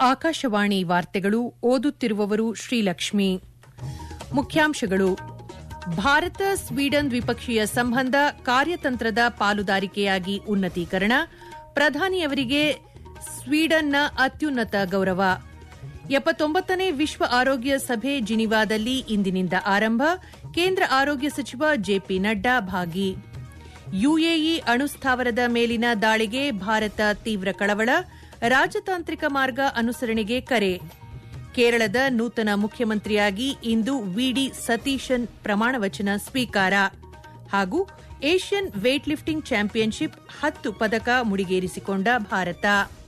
ಆಕಾಶವಾಣಿ ವಾರ್ತೆಗಳು ಓದುತ್ತಿರುವವರು ಶ್ರೀಲಕ್ಷ್ಮಿ ಮುಖ್ಯಾಂಶಗಳು ಭಾರತ ಸ್ವೀಡನ್ ದ್ವಿಪಕ್ಷೀಯ ಸಂಬಂಧ ಕಾರ್ಯತಂತ್ರದ ಪಾಲುದಾರಿಕೆಯಾಗಿ ಉನ್ನತೀಕರಣ ಪ್ರಧಾನಿಯವರಿಗೆ ಸ್ವೀಡನ್ನ ಅತ್ಯುನ್ನತ ಗೌರವ ಎಪ್ಪತ್ತೊಂಬತ್ತನೇ ವಿಶ್ವ ಆರೋಗ್ಯ ಸಭೆ ಜಿನಿವಾದಲ್ಲಿ ಇಂದಿನಿಂದ ಆರಂಭ ಕೇಂದ್ರ ಆರೋಗ್ಯ ಸಚಿವ ಜೆಪಿ ನಡ್ಡಾ ಭಾಗಿ ಯುಎಇ ಅಣುಸ್ಥಾವರದ ಮೇಲಿನ ದಾಳಿಗೆ ಭಾರತ ತೀವ್ರ ಕಳವಳ ರಾಜತಾಂತ್ರಿಕ ಮಾರ್ಗ ಅನುಸರಣೆಗೆ ಕರೆ ಕೇರಳದ ನೂತನ ಮುಖ್ಯಮಂತ್ರಿಯಾಗಿ ಇಂದು ವಿಡಿ ಸತೀಶನ್ ಪ್ರಮಾಣವಚನ ಸ್ವೀಕಾರ ಹಾಗೂ ಏಷ್ಯನ್ ವೇಟ್ ಲಿಫ್ಟಿಂಗ್ ಚಾಂಪಿಯನ್ಶಿಪ್ ಹತ್ತು ಪದಕ ಮುಡಿಗೇರಿಸಿಕೊಂಡ ಭಾರತ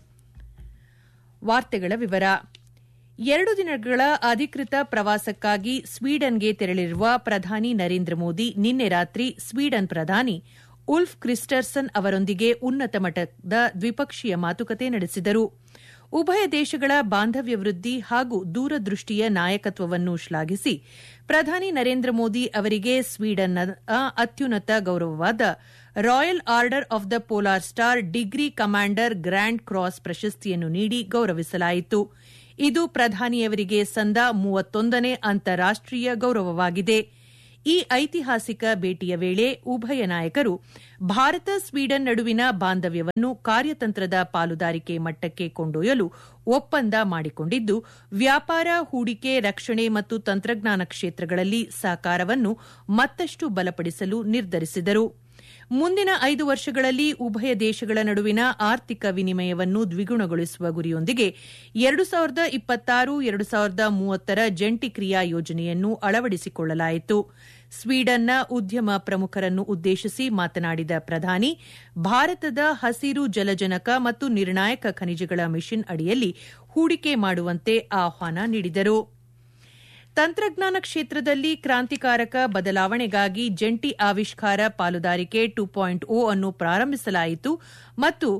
ವಾರ್ತೆಗಳ ವಿವರ ಎರಡು ದಿನಗಳ ಅಧಿಕೃತ ಪ್ರವಾಸಕ್ಕಾಗಿ ಸ್ವೀಡನ್ಗೆ ತೆರಳಿರುವ ಪ್ರಧಾನಿ ನರೇಂದ್ರ ಮೋದಿ ನಿನ್ನೆ ರಾತ್ರಿ ಸ್ವೀಡನ್ ಪ್ರಧಾನಿ ಉಲ್ಫ್ ಕ್ರಿಸ್ಟರ್ಸನ್ ಅವರೊಂದಿಗೆ ಉನ್ನತ ಮಟ್ಟದ ದ್ವಿಪಕ್ಷೀಯ ಮಾತುಕತೆ ನಡೆಸಿದರು ಉಭಯ ದೇಶಗಳ ಬಾಂಧವ್ಯ ವೃದ್ಧಿ ಹಾಗೂ ದೂರದೃಷ್ಟಿಯ ನಾಯಕತ್ವವನ್ನು ಶ್ಲಾಘಿಸಿ ಪ್ರಧಾನಿ ನರೇಂದ್ರ ಮೋದಿ ಅವರಿಗೆ ಸ್ವೀಡನ್ನ ಅತ್ಯುನ್ನತ ಗೌರವವಾದ Royal Order of the Polar Star degree commander grand cross ಪ್ರಶಸ್ತಿಯನ್ನು ನೀಡಿ ಗೌರವಿಸಲಾಯಿತು ಇದು ಪ್ರಧಾನಿಯವರಿಗೆ ಸಂದ ಮೂವತ್ತೊಂದನೇ ಅಂತಾರಾಷ್ಟೀಯ ಗೌರವವಾಗಿದೆ ಈ ಐತಿಹಾಸಿಕ ಭೇಟಿಯ ವೇಳೆ ಉಭಯ ನಾಯಕರು ಭಾರತ ಸ್ವೀಡನ್ ನಡುವಿನ ಬಾಂಧವ್ಯವನ್ನು ಕಾರ್ಯತಂತ್ರದ ಪಾಲುದಾರಿಕೆ ಮಟ್ಟಕ್ಕೆ ಕೊಂಡೊಯ್ಯಲು ಒಪ್ಪಂದ ಮಾಡಿಕೊಂಡಿದ್ದು ವ್ಯಾಪಾರ ಹೂಡಿಕೆ ರಕ್ಷಣೆ ಮತ್ತು ತಂತ್ರಜ್ಞಾನ ಕ್ಷೇತ್ರಗಳಲ್ಲಿ ಸಹಕಾರವನ್ನು ಮತ್ತಷ್ಟು ಬಲಪಡಿಸಲು ನಿರ್ಧರಿಸಿದರು ಮುಂದಿನ ಐದು ವರ್ಷಗಳಲ್ಲಿ ಉಭಯ ದೇಶಗಳ ನಡುವಿನ ಆರ್ಥಿಕ ವಿನಿಮಯವನ್ನು ದ್ವಿಗುಣಗೊಳಿಸುವ ಗುರಿಯೊಂದಿಗೆ ಎರಡು ಸಾವಿರದ ಇಪ್ಪತ್ತಾರು ಎರಡು ಸಾವಿರದ ಮೂವತ್ತರ ಜಂಟಿ ಕ್ರಿಯಾ ಯೋಜನೆಯನ್ನು ಅಳವಡಿಸಿಕೊಳ್ಳಲಾಯಿತು ಸ್ವೀಡನ್ನ ಉದ್ಯಮ ಪ್ರಮುಖರನ್ನು ಉದ್ದೇಶಿಸಿ ಮಾತನಾಡಿದ ಪ್ರಧಾನಿ ಭಾರತದ ಹಸಿರು ಜಲಜನಕ ಮತ್ತು ನಿರ್ಣಾಯಕ ಖನಿಜಗಳ ಮಿಷನ್ ಅಡಿಯಲ್ಲಿ ಹೂಡಿಕೆ ಮಾಡುವಂತೆ ಆಹ್ವಾನ ನೀಡಿದರು ತಂತ್ರಜ್ಞಾನ ಕ್ಷೇತ್ರದಲ್ಲಿ ಕ್ರಾಂತಿಕಾರಕ ಬದಲಾವಣೆಗಾಗಿ ಜಂಟಿ ಆವಿಷ್ಕಾರ ಪಾಲುದಾರಿಕೆ ಟು ಪಾಯಿಂಟ್ ಓ ಅನ್ನು ಪ್ರಾರಂಭಿಸಲಾಯಿತು ಮತ್ತು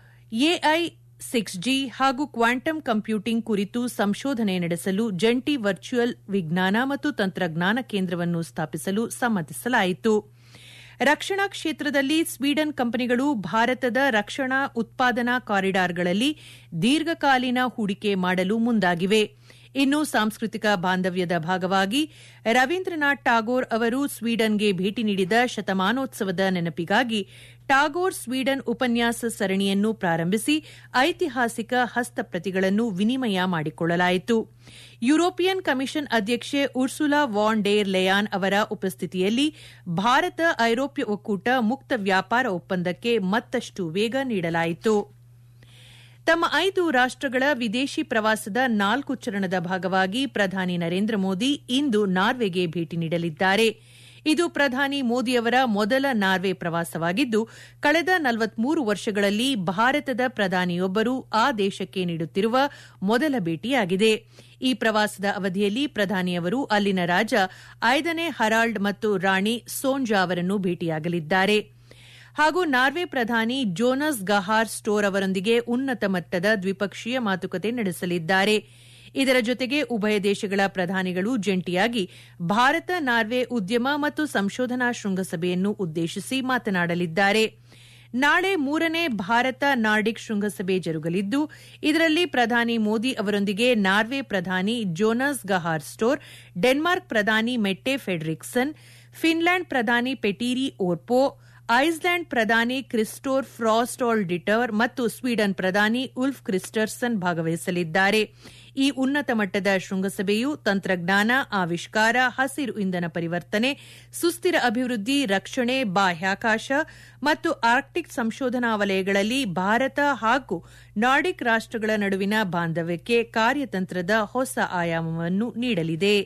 ಎಐ ಸಿಕ್ಸ್ ಜಿ ಹಾಗೂ ಕ್ವಾಂಟಮ್ ಕಂಪ್ಯೂಟಿಂಗ್ ಕುರಿತು ಸಂಶೋಧನೆ ನಡೆಸಲು ಜಂಟಿ ವರ್ಚುವಲ್ ವಿಜ್ಞಾನ ಮತ್ತು ತಂತ್ರಜ್ಞಾನ ಕೇಂದ್ರವನ್ನು ಸ್ಥಾಪಿಸಲು ಸಮ್ಮತಿಸಲಾಯಿತು ರಕ್ಷಣಾ ಕ್ಷೇತ್ರದಲ್ಲಿ ಸ್ವೀಡನ್ ಕಂಪನಿಗಳು ಭಾರತದ ರಕ್ಷಣಾ ಉತ್ಪಾದನಾ ಕಾರಿಡಾರ್ಗಳಲ್ಲಿ ದೀರ್ಘಕಾಲೀನ ಹೂಡಿಕೆ ಮಾಡಲು ಮುಂದಾಗಿವೆ ಇನ್ನು ಸಾಂಸ್ಕೃತಿಕ ಬಾಂಧವ್ಯದ ಭಾಗವಾಗಿ ರವೀಂದ್ರನಾಥ್ ಟಾಗೋರ್ ಅವರು ಸ್ವೀಡನ್ಗೆ ಭೇಟಿ ನೀಡಿದ ಶತಮಾನೋತ್ಸವದ ನೆನಪಿಗಾಗಿ ಟಾಗೋರ್ ಸ್ವೀಡನ್ ಉಪನ್ಯಾಸ ಸರಣಿಯನ್ನು ಪ್ರಾರಂಭಿಸಿ ಐತಿಹಾಸಿಕ ಹಸ್ತಪ್ರತಿಗಳನ್ನು ವಿನಿಮಯ ಮಾಡಿಕೊಳ್ಳಲಾಯಿತು ಯುರೋಪಿಯನ್ ಕಮಿಷನ್ ಅಧ್ಯಕ್ಷೆ ಉರ್ಸುಲಾ ವಾನ್ ಡೇರ್ ಲೆಯಾನ್ ಅವರ ಉಪಸ್ಥಿತಿಯಲ್ಲಿ ಭಾರತ ಐರೋಪ್ಯ ಒಕ್ಕೂಟ ಮುಕ್ತ ವ್ಯಾಪಾರ ಒಪ್ಪಂದಕ್ಕೆ ಮತ್ತಷ್ಟು ವೇಗ ನೀಡಲಾಯಿತು ತಮ್ಮ ಐದು ರಾಷ್ಟಗಳ ವಿದೇಶಿ ಪ್ರವಾಸದ ನಾಲ್ಕು ಚರಣದ ಭಾಗವಾಗಿ ಪ್ರಧಾನಿ ನರೇಂದ್ರ ಮೋದಿ ಇಂದು ನಾರ್ವೆಗೆ ಭೇಟಿ ನೀಡಲಿದ್ದಾರೆ ಇದು ಪ್ರಧಾನಿ ಮೋದಿಯವರ ಮೊದಲ ನಾರ್ವೆ ಪ್ರವಾಸವಾಗಿದ್ದು ಕಳೆದ ನಲವತ್ಮೂರು ವರ್ಷಗಳಲ್ಲಿ ಭಾರತದ ಪ್ರಧಾನಿಯೊಬ್ಬರು ಆ ದೇಶಕ್ಕೆ ನೀಡುತ್ತಿರುವ ಮೊದಲ ಭೇಟಿಯಾಗಿದೆ ಈ ಪ್ರವಾಸದ ಅವಧಿಯಲ್ಲಿ ಪ್ರಧಾನಿಯವರು ಅಲ್ಲಿನ ರಾಜ ಐದನೇ ಹರಾಲ್ಡ್ ಮತ್ತು ರಾಣಿ ಸೋಂಜಾ ಅವರನ್ನು ಭೇಟಿಯಾಗಲಿದ್ದಾರೆ ಹಾಗೂ ನಾರ್ವೆ ಪ್ರಧಾನಿ ಜೋನಸ್ ಗಹಾರ್ ಸ್ಟೋರ್ ಅವರೊಂದಿಗೆ ಉನ್ನತ ಮಟ್ಟದ ದ್ವಿಪಕ್ಷೀಯ ಮಾತುಕತೆ ನಡೆಸಲಿದ್ದಾರೆ ಇದರ ಜೊತೆಗೆ ಉಭಯ ದೇಶಗಳ ಪ್ರಧಾನಿಗಳು ಜಂಟಿಯಾಗಿ ಭಾರತ ನಾರ್ವೆ ಉದ್ಯಮ ಮತ್ತು ಸಂಶೋಧನಾ ಶೃಂಗಸಭೆಯನ್ನು ಉದ್ದೇಶಿಸಿ ಮಾತನಾಡಲಿದ್ದಾರೆ ನಾಳೆ ಮೂರನೇ ಭಾರತ ನಾರ್ಡಿಕ್ ಶೃಂಗಸಭೆ ಜರುಗಲಿದ್ದು ಇದರಲ್ಲಿ ಪ್ರಧಾನಿ ಮೋದಿ ಅವರೊಂದಿಗೆ ನಾರ್ವೆ ಪ್ರಧಾನಿ ಜೋನಸ್ ಗಹಾರ್ ಸ್ಟೋರ್ ಡೆನ್ಮಾರ್ಕ್ ಪ್ರಧಾನಿ ಮೆಟ್ಟೆ ಫೆಡ್ರಿಕ್ಸನ್ ಫಿನ್ಲ್ಯಾಂಡ್ ಪ್ರಧಾನಿ ಪೆಟೀರಿ ಓರ್ಪೋ ಐಸ್ಲ್ಯಾಂಡ್ ಪ್ರಧಾನಿ ಕ್ರಿಸ್ಟೋರ್ ಫ್ರಾಸ್ಟಾಲ್ ಡಿಟರ್ ಮತ್ತು ಸ್ವೀಡನ್ ಪ್ರಧಾನಿ ಉಲ್ಫ್ ಕ್ರಿಸ್ಟರ್ಸನ್ ಭಾಗವಹಿಸಲಿದ್ದಾರೆ ಈ ಉನ್ನತ ಮಟ್ಟದ ಶೃಂಗಸಭೆಯು ತಂತ್ರಜ್ಞಾನ ಆವಿಷ್ಕಾರ ಹಸಿರು ಇಂಧನ ಪರಿವರ್ತನೆ ಸುಸ್ಥಿರ ಅಭಿವೃದ್ಧಿ ರಕ್ಷಣೆ ಬಾಹ್ಯಾಕಾಶ ಮತ್ತು ಆರ್ಕ್ಟಿಕ್ ಸಂಶೋಧನಾ ವಲಯಗಳಲ್ಲಿ ಭಾರತ ಹಾಗೂ ನಾರ್ಡಿಕ್ ರಾಷ್ಟಗಳ ನಡುವಿನ ಬಾಂಧವ್ಯಕ್ಕೆ ಕಾರ್ಯತಂತ್ರದ ಹೊಸ ಆಯಾಮವನ್ನು ನೀಡಲಿದೆ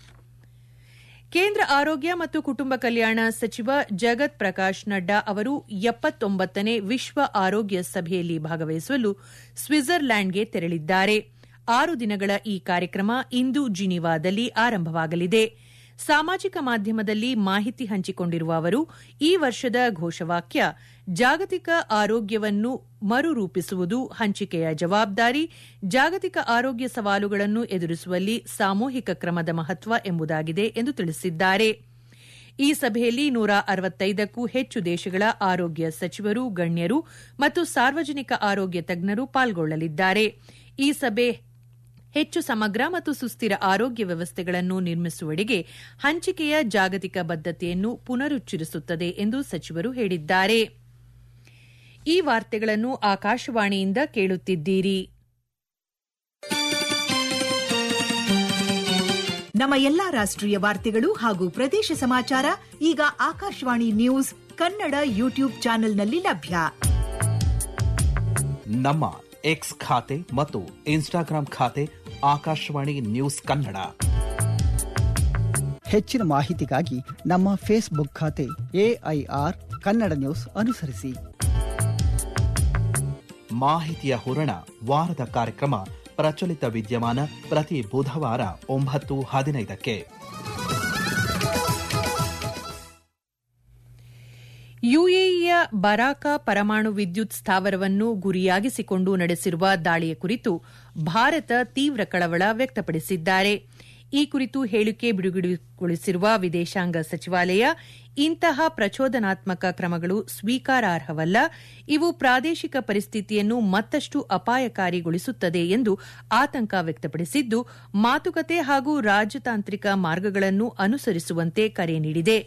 ಕೇಂದ್ರ ಆರೋಗ್ಯ ಮತ್ತು ಕುಟುಂಬ ಕಲ್ಯಾಣ ಸಚಿವ ಜಗತ್ ಪ್ರಕಾಶ್ ನಡ್ಡಾ ಅವರು ಎಪ್ಪತ್ತೊಂಬತ್ತನೇ ವಿಶ್ವ ಆರೋಗ್ಯ ಸಭೆಯಲ್ಲಿ ಭಾಗವಹಿಸಲು ಸ್ವಿಟ್ಜರ್ಲ್ಯಾಂಡ್ಗೆ ತೆರಳಿದ್ದಾರೆ ಆರು ದಿನಗಳ ಈ ಕಾರ್ಯಕ್ರಮ ಇಂದು ಜಿನಿವಾದಲ್ಲಿ ಆರಂಭವಾಗಲಿದೆ ಸಾಮಾಜಿಕ ಮಾಧ್ಯಮದಲ್ಲಿ ಮಾಹಿತಿ ಹಂಚಿಕೊಂಡಿರುವ ಅವರು ಈ ವರ್ಷದ ಘೋಷವಾಕ್ಯ ಜಾಗತಿಕ ಆರೋಗ್ಯವನ್ನು ಮರುರೂಪಿಸುವುದು ಹಂಚಿಕೆಯ ಜವಾಬ್ದಾರಿ ಜಾಗತಿಕ ಆರೋಗ್ಯ ಸವಾಲುಗಳನ್ನು ಎದುರಿಸುವಲ್ಲಿ ಸಾಮೂಹಿಕ ಕ್ರಮದ ಮಹತ್ವ ಎಂಬುದಾಗಿದೆ ಎಂದು ತಿಳಿಸಿದ್ದಾರೆ ಈ ಸಭೆಯಲ್ಲಿ ನೂರ ಅರವತ್ತೈದಕ್ಕೂ ಹೆಚ್ಚು ದೇಶಗಳ ಆರೋಗ್ಯ ಸಚಿವರು ಗಣ್ಯರು ಮತ್ತು ಸಾರ್ವಜನಿಕ ಆರೋಗ್ಯ ತಜ್ಞರು ಪಾಲ್ಗೊಳ್ಳಲಿದ್ದಾರೆ ಈ ಸಭೆ ಹೆಚ್ಚು ಸಮಗ್ರ ಮತ್ತು ಸುಸ್ಥಿರ ಆರೋಗ್ಯ ವ್ಯವಸ್ಥೆಗಳನ್ನು ನಿರ್ಮಿಸುವಡೆಗೆ ಹಂಚಿಕೆಯ ಜಾಗತಿಕ ಬದ್ಧತೆಯನ್ನು ಪುನರುಚ್ಚರಿಸುತ್ತದೆ ಎಂದು ಸಚಿವರು ಹೇಳಿದ್ದಾರೆ ಈ ವಾರ್ತೆಗಳನ್ನು ಆಕಾಶವಾಣಿಯಿಂದ ಕೇಳುತ್ತಿದ್ದೀರಿ ನಮ್ಮ ಎಲ್ಲಾ ರಾಷ್ಟ್ರೀಯ ವಾರ್ತೆಗಳು ಹಾಗೂ ಪ್ರದೇಶ ಸಮಾಚಾರ ಈಗ ಆಕಾಶವಾಣಿ ನ್ಯೂಸ್ ಕನ್ನಡ ಯೂಟ್ಯೂಬ್ ಚಾನೆಲ್ನಲ್ಲಿ ಲಭ್ಯ ನಮ್ಮ ಎಕ್ಸ್ ಖಾತೆ ಮತ್ತು ಇನ್ಸ್ಟಾಗ್ರಾಂ ಖಾತೆ ಆಕಾಶವಾಣಿ ನ್ಯೂಸ್ ಕನ್ನಡ ಹೆಚ್ಚಿನ ಮಾಹಿತಿಗಾಗಿ ನಮ್ಮ ಫೇಸ್ಬುಕ್ ಖಾತೆ ಎಐಆರ್ ಕನ್ನಡ ನ್ಯೂಸ್ ಅನುಸರಿಸಿ ಮಾಹಿತಿಯ ಹೂರಣ ವಾರದ ಕಾರ್ಯಕ್ರಮ ಪ್ರಚಲಿತ ವಿದ್ಯಮಾನ ಪ್ರತಿ ಬುಧವಾರ ಒಂಬತ್ತು ಹದಿನೈದಕ್ಕೆ ಯುಎಇಯ ಬರಾಕ ಪರಮಾಣು ವಿದ್ಯುತ್ ಸ್ಥಾವರವನ್ನು ಗುರಿಯಾಗಿಸಿಕೊಂಡು ನಡೆಸಿರುವ ದಾಳಿಯ ಕುರಿತು ಭಾರತ ತೀವ್ರ ಕಳವಳ ವ್ಯಕ್ತಪಡಿಸಿದ್ದಾರೆ ಈ ಕುರಿತು ಹೇಳಿಕೆ ಬಿಡುಗಡೆಗೊಳಿಸಿರುವ ವಿದೇಶಾಂಗ ಸಚಿವಾಲಯ ಇಂತಹ ಪ್ರಚೋದನಾತ್ಮಕ ಕ್ರಮಗಳು ಸ್ವೀಕಾರಾರ್ಹವಲ್ಲ ಇವು ಪ್ರಾದೇಶಿಕ ಪರಿಸ್ಥಿತಿಯನ್ನು ಮತ್ತಷ್ಟು ಅಪಾಯಕಾರಿಗೊಳಿಸುತ್ತದೆ ಎಂದು ಆತಂಕ ವ್ಯಕ್ತಪಡಿಸಿದ್ದು ಮಾತುಕತೆ ಹಾಗೂ ರಾಜತಾಂತ್ರಿಕ ಮಾರ್ಗಗಳನ್ನು ಅನುಸರಿಸುವಂತೆ ಕರೆ ನೀಡಿದೆ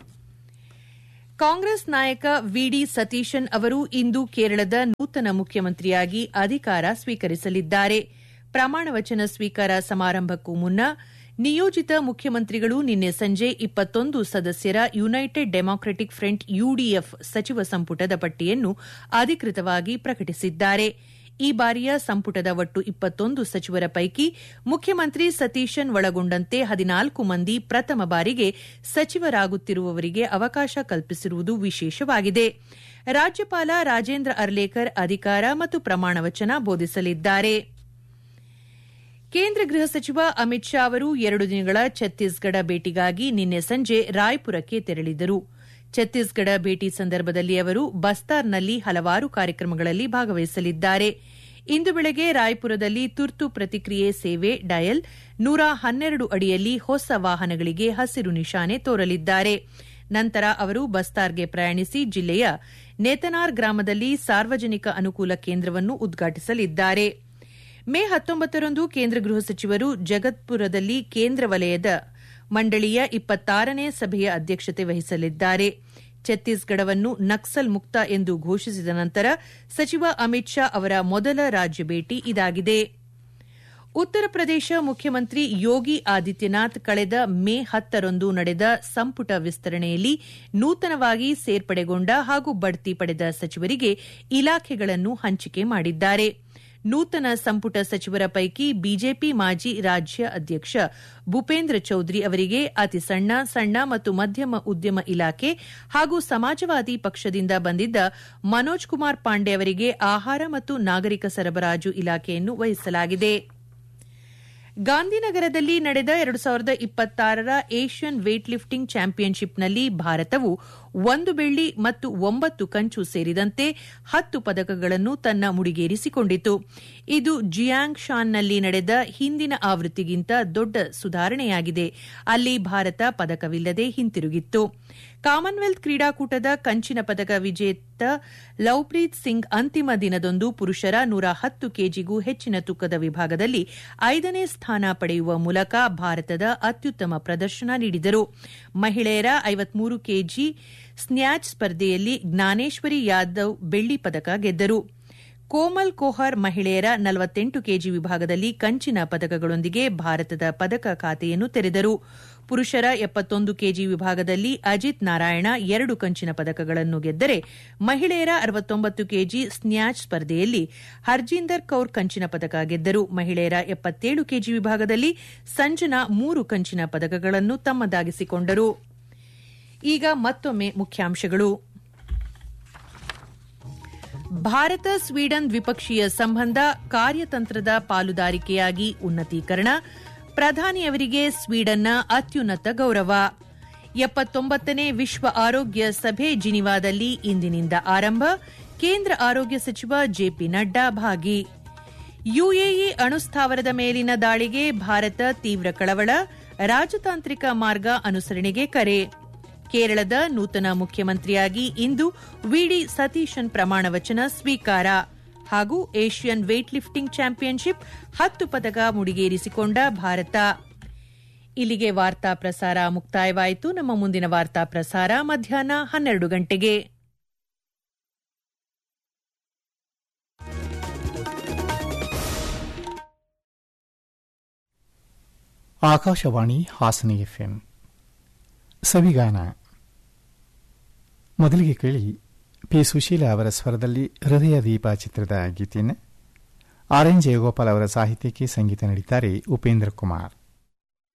ಕಾಂಗ್ರೆಸ್ ನಾಯಕ ವಿಡಿ ಸತೀಶನ್ ಅವರು ಇಂದು ಕೇರಳದ ನೂತನ ಮುಖ್ಯಮಂತ್ರಿಯಾಗಿ ಅಧಿಕಾರ ಸ್ವೀಕರಿಸಲಿದ್ದಾರೆ ಪ್ರಮಾಣವಚನ ಸ್ವೀಕಾರ ಸಮಾರಂಭಕ್ಕೂ ಮುನ್ನ ನಿಯೋಜಿತ ಮುಖ್ಯಮಂತ್ರಿಗಳು ನಿನ್ನೆ ಸಂಜೆ ಇಪ್ಪತ್ತೊಂದು ಸದಸ್ಯರ ಯುನೈಟೆಡ್ ಡೆಮಾಕ್ರೆಟಿಕ್ ಫ್ರಂಟ್ ಯುಡಿಎಫ್ ಸಚಿವ ಸಂಪುಟದ ಪಟ್ಟಿಯನ್ನು ಅಧಿಕೃತವಾಗಿ ಪ್ರಕಟಿಸಿದ್ದಾರೆ ಈ ಬಾರಿಯ ಸಂಪುಟದ ಒಟ್ಟು ಇಪ್ಪತ್ತೊಂದು ಸಚಿವರ ಪೈಕಿ ಮುಖ್ಯಮಂತ್ರಿ ಸತೀಶನ್ ಒಳಗೊಂಡಂತೆ ಹದಿನಾಲ್ಕು ಮಂದಿ ಪ್ರಥಮ ಬಾರಿಗೆ ಸಚಿವರಾಗುತ್ತಿರುವವರಿಗೆ ಅವಕಾಶ ಕಲ್ಪಿಸಿರುವುದು ವಿಶೇಷವಾಗಿದೆ ರಾಜ್ಯಪಾಲ ರಾಜೇಂದ್ರ ಅರ್ಲೇಕರ್ ಅಧಿಕಾರ ಮತ್ತು ಪ್ರಮಾಣವಚನ ಬೋಧಿಸಲಿದ್ದಾರೆ ಕೇಂದ್ರ ಗೃಹ ಸಚಿವ ಅಮಿತ್ ಶಾ ಅವರು ಎರಡು ದಿನಗಳ ಛತ್ತೀಸ್ಗಢ ಭೇಟಿಗಾಗಿ ನಿನ್ನೆ ಸಂಜೆ ರಾಯ್ಪುರಕ್ಕೆ ತೆರಳಿದರು ಛತ್ತೀಸ್ಗಢ ಭೇಟಿ ಸಂದರ್ಭದಲ್ಲಿ ಅವರು ಬಸ್ತಾರ್ನಲ್ಲಿ ಹಲವಾರು ಕಾರ್ಯಕ್ರಮಗಳಲ್ಲಿ ಭಾಗವಹಿಸಲಿದ್ದಾರೆ ಇಂದು ಬೆಳಗ್ಗೆ ರಾಯ್ಪುರದಲ್ಲಿ ತುರ್ತು ಪ್ರತಿಕ್ರಿಯೆ ಸೇವೆ ಡಯಲ್ ನೂರ ಹನ್ನೆರಡು ಅಡಿಯಲ್ಲಿ ಹೊಸ ವಾಹನಗಳಿಗೆ ಹಸಿರು ನಿಶಾನೆ ತೋರಲಿದ್ದಾರೆ ನಂತರ ಅವರು ಬಸ್ತಾರ್ಗೆ ಪ್ರಯಾಣಿಸಿ ಜಿಲ್ಲೆಯ ನೇತನಾರ್ ಗ್ರಾಮದಲ್ಲಿ ಸಾರ್ವಜನಿಕ ಅನುಕೂಲ ಕೇಂದ್ರವನ್ನು ಉದ್ಘಾಟಿಸಲಿದ್ದಾರೆ ಮೇ ಹತ್ತೊಂಬತ್ತರಂದು ಕೇಂದ್ರ ಗೃಹ ಸಚಿವರು ಜಗತ್ಪುರದಲ್ಲಿ ಕೇಂದ್ರ ವಲಯದ ಮಂಡಳಿಯ ಇಪ್ಪತ್ತಾರನೇ ಸಭೆಯ ಅಧ್ಯಕ್ಷತೆ ವಹಿಸಲಿದ್ದಾರೆ ಛತ್ತೀಸ್ಗಢವನ್ನು ನಕ್ಸಲ್ ಮುಕ್ತ ಎಂದು ಘೋಷಿಸಿದ ನಂತರ ಸಚಿವ ಅಮಿತ್ ಶಾ ಅವರ ಮೊದಲ ರಾಜ್ಯ ಭೇಟಿ ಇದಾಗಿದೆ ಉತ್ತರ ಪ್ರದೇಶ ಮುಖ್ಯಮಂತ್ರಿ ಯೋಗಿ ಆದಿತ್ಯನಾಥ್ ಕಳೆದ ಮೇ ಹತ್ತರಂದು ನಡೆದ ಸಂಪುಟ ವಿಸ್ತರಣೆಯಲ್ಲಿ ನೂತನವಾಗಿ ಸೇರ್ಪಡೆಗೊಂಡ ಹಾಗೂ ಬಡ್ತಿ ಪಡೆದ ಸಚಿವರಿಗೆ ಇಲಾಖೆಗಳನ್ನು ಹಂಚಿಕೆ ಮಾಡಿದ್ದಾರೆ ನೂತನ ಸಂಪುಟ ಸಚಿವರ ಪೈಕಿ ಬಿಜೆಪಿ ಮಾಜಿ ರಾಜ್ಯ ಅಧ್ಯಕ್ಷ ಭೂಪೇಂದ್ರ ಚೌಧರಿ ಅವರಿಗೆ ಅತಿ ಸಣ್ಣ ಸಣ್ಣ ಮತ್ತು ಮಧ್ಯಮ ಉದ್ಯಮ ಇಲಾಖೆ ಹಾಗೂ ಸಮಾಜವಾದಿ ಪಕ್ಷದಿಂದ ಬಂದಿದ್ದ ಮನೋಜ್ ಕುಮಾರ್ ಪಾಂಡೆ ಅವರಿಗೆ ಆಹಾರ ಮತ್ತು ನಾಗರಿಕ ಸರಬರಾಜು ಇಲಾಖೆಯನ್ನು ವಹಿಸಲಾಗಿದೆ ಗಾಂಧಿನಗರದಲ್ಲಿ ನಡೆದ ಎರಡು ಸಾವಿರದ ಇಪ್ಪತ್ತಾರರ ಏಷ್ಯನ್ ವೇಟ್ ಲಿಫ್ಟಿಂಗ್ ಚಾಂಪಿಯನ್ಶಿಪ್ನಲ್ಲಿ ಭಾರತವು ಒಂದು ಬೆಳ್ಳಿ ಮತ್ತು ಒಂಬತ್ತು ಕಂಚು ಸೇರಿದಂತೆ ಹತ್ತು ಪದಕಗಳನ್ನು ತನ್ನ ಮುಡಿಗೇರಿಸಿಕೊಂಡಿತು ಇದು ಜಿಯಾಂಗ್ ಶಾನ್ನಲ್ಲಿ ನಡೆದ ಹಿಂದಿನ ಆವೃತ್ತಿಗಿಂತ ದೊಡ್ಡ ಸುಧಾರಣೆಯಾಗಿದೆ ಅಲ್ಲಿ ಭಾರತ ಪದಕವಿಲ್ಲದೆ ಹಿಂತಿರುಗಿತ್ತು ಕಾಮನ್ವೆಲ್ತ್ ಕ್ರೀಡಾಕೂಟದ ಕಂಚಿನ ಪದಕ ವಿಜೇತ ಲವ್ಪ್ರೀತ್ ಸಿಂಗ್ ಅಂತಿಮ ದಿನದಂದು ಪುರುಷರ ನೂರ ಹತ್ತು ಕೆಜಿಗೂ ಹೆಚ್ಚಿನ ತೂಕದ ವಿಭಾಗದಲ್ಲಿ ಐದನೇ ಸ್ಥಾನ ಪಡೆಯುವ ಮೂಲಕ ಭಾರತದ ಅತ್ಯುತ್ತಮ ಪ್ರದರ್ಶನ ನೀಡಿದರು ಮಹಿಳೆಯರ ಐವತ್ಮೂರು ಕೆಜಿ ಸ್ನ್ಯಾಚ್ ಸ್ಪರ್ಧೆಯಲ್ಲಿ ಜ್ಞಾನೇಶ್ವರಿ ಯಾದವ್ ಬೆಳ್ಳಿ ಪದಕ ಗೆದ್ದರು ಕೋಮಲ್ ಕೋಹರ್ ಮಹಿಳೆಯರ ನಲವತ್ತೆಂಟು ಕೆಜಿ ವಿಭಾಗದಲ್ಲಿ ಕಂಚಿನ ಪದಕಗಳೊಂದಿಗೆ ಭಾರತದ ಪದಕ ಖಾತೆಯನ್ನು ತೆರೆದರು ಪುರುಷರ ಎಪ್ಪತ್ತೊಂದು ಕೆಜಿ ವಿಭಾಗದಲ್ಲಿ ಅಜಿತ್ ನಾರಾಯಣ ಎರಡು ಕಂಚಿನ ಪದಕಗಳನ್ನು ಗೆದ್ದರೆ ಮಹಿಳೆಯರ ಅರವತ್ತೊಂಬತ್ತು ಕೆಜಿ ಸ್ನ್ಯಾಚ್ ಸ್ಪರ್ಧೆಯಲ್ಲಿ ಹರ್ಜೀಂದರ್ ಕೌರ್ ಕಂಚಿನ ಪದಕ ಗೆದ್ದರು ಮಹಿಳೆಯರ ಎಪ್ಪತ್ತೇಳು ಕೆಜಿ ವಿಭಾಗದಲ್ಲಿ ಸಂಜನಾ ಮೂರು ಕಂಚಿನ ಪದಕಗಳನ್ನು ತಮ್ಮದಾಗಿಸಿಕೊಂಡರು ಈಗ ಮತ್ತೊಮ್ಮೆ ಮುಖ್ಯಾಂಶಗಳು ಭಾರತ ಸ್ವೀಡನ್ ದ್ವಿಪಕ್ಷೀಯ ಸಂಬಂಧ ಕಾರ್ಯತಂತ್ರದ ಪಾಲುದಾರಿಕೆಯಾಗಿ ಉನ್ನತೀಕರಣ ಪ್ರಧಾನಿಯವರಿಗೆ ಸ್ವೀಡನ್ನ ಅತ್ಯುನ್ನತ ಗೌರವ ಎಪ್ಪತ್ತೊಂಬತ್ತನೇ ವಿಶ್ವ ಆರೋಗ್ಯ ಸಭೆ ಜಿನಿವಾದಲ್ಲಿ ಇಂದಿನಿಂದ ಆರಂಭ ಕೇಂದ್ರ ಆರೋಗ್ಯ ಸಚಿವ ಜೆಪಿ ನಡ್ಡಾ ಭಾಗಿ ಯುಎಇ ಅಣುಸ್ಥಾವರದ ಮೇಲಿನ ದಾಳಿಗೆ ಭಾರತ ತೀವ್ರ ಕಳವಳ ರಾಜತಾಂತ್ರಿಕ ಮಾರ್ಗ ಅನುಸರಣೆಗೆ ಕರೆ ಕೇರಳದ ನೂತನ ಮುಖ್ಯಮಂತ್ರಿಯಾಗಿ ಇಂದು ವಿಡಿ ಸತೀಶನ್ ಪ್ರಮಾಣವಚನ ಸ್ವೀಕಾರ ಹಾಗೂ ಏಷ್ಯನ್ ವೇಟ್ ಲಿಫ್ಟಿಂಗ್ ಚಾಂಪಿಯನ್ಶಿಪ್ ಹತ್ತು ಪದಕ ಮುಡಿಗೇರಿಸಿಕೊಂಡ ಭಾರತ ಇಲ್ಲಿಗೆ ವಾರ್ತಾ ಪ್ರಸಾರ ಮುಕ್ತಾಯವಾಯಿತು ನಮ್ಮ ಮುಂದಿನ ವಾರ್ತಾ ಪ್ರಸಾರ ಮಧ್ಯಾಹ್ನ ಹನ್ನೆರಡು ಗಂಟೆಗೆ ಆಕಾಶವಾಣಿ ಹಾಸನ ಎಫ್ಎಂ ಸವಿಗಾನ ಮೊದಲಿಗೆ ಕೇಳಿ ಪಿ ಸುಶೀಲ ಅವರ ಸ್ವರದಲ್ಲಿ ಹೃದಯ ದೀಪ ಚಿತ್ರದ ಗೀತೆಯನ್ನು ಆರ್ ಎನ್ ಜಯಗೋಪಾಲ್ ಅವರ ಸಾಹಿತ್ಯಕ್ಕೆ ಸಂಗೀತ ನೀಡಿದ್ದಾರೆ ಉಪೇಂದ್ರ ಕುಮಾರ್